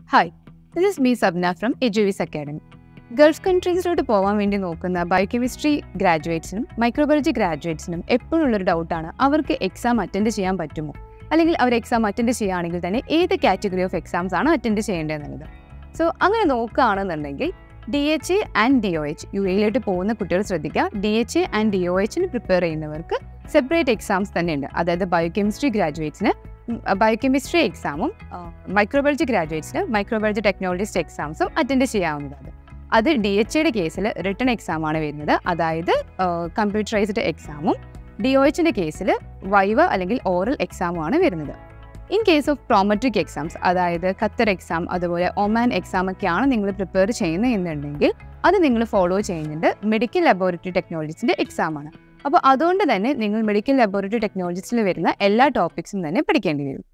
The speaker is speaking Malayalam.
hi this is me Sabna from Eduvis academy gulf കൺട്രീസിലോട്ട് പോകാൻ വേണ്ടി നോക്കുന്ന ബയോകെമിസ്ട്രി ഗ്രാജുവേറ്റ്സിനും മൈക്രോബയോളജി ഗ്രാജുവേറ്റ്സിനും എപ്പോഴും ഉള്ളൊരു ഡൗട്ടാണ് അവർക്ക് എക്സാം അറ്റൻഡ് ചെയ്യാൻ പറ്റുമോ അല്ലെങ്കിൽ അവർ എക്സാം അറ്റൻഡ് ചെയ്യുകയാണെങ്കിൽ തന്നെ ഏത് കാറ്റഗറി ഓഫ് എക്സാംസ് ആണ് അറ്റൻഡ് ചെയ്യേണ്ടതെന്നുള്ളത് സോ അങ്ങനെ നോക്കുകയാണെന്നുണ്ടെങ്കിൽ D H A and D O H U എയിലോട്ട് പോകുന്ന കുട്ടികൾ ശ്രദ്ധിക്കുക D H A and D O എച്ചിന് പ്രിപ്പയർ ചെയ്യുന്നവർക്ക് സെപ്പറേറ്റ് എക്സാംസ് തന്നെയുണ്ട് അതായത് ബയോകെമിസ്ട്രി ഗ്രാജുവേറ്റ്സിന് ബയോകെമിസ്ട്രി എക്സാമും മൈക്രോബയോളജി ഗ്രാജുവേറ്റ്സിന് മൈക്രോബയോളജി ടെക്നോളജിസ്റ്റ് എക്സാംസും അറ്റൻഡ് ചെയ്യാവുന്നതാണ് അത് ഡി എച്ച് എയുടെ കേസിൽ റിട്ടേൺ എക്സാം ആണ് വരുന്നത് അതായത് കമ്പ്യൂട്ടറൈസ്ഡ് എക്സാമും ഡി ഒ എച്ചിൻ്റെ കേസിൽ വൈവ അല്ലെങ്കിൽ ഓറൽ എക്സാമും ആണ് വരുന്നത് in case of Prometric exams അതായത് ഖത്തർ എക്സാം അതുപോലെ ഒമാൻ എക്സാം ഒക്കെയാണ് നിങ്ങൾ പ്രിപ്പയർ ചെയ്യുന്നതെന്നുണ്ടെങ്കിൽ അത് നിങ്ങൾ ഫോളോ ചെയ്യുന്നുണ്ട് മെഡിക്കൽ ലബോറട്ടറി ടെക്നോളജീസിൻ്റെ എക്സാം ആണ് അപ്പോൾ അതുകൊണ്ട് തന്നെ നിങ്ങൾ മെഡിക്കൽ ലബോറട്ടറി ടെക്നോളജീസിൽ വരുന്ന എല്ലാ ടോപ്പിക്സും തന്നെ പഠിക്കേണ്ടി വരും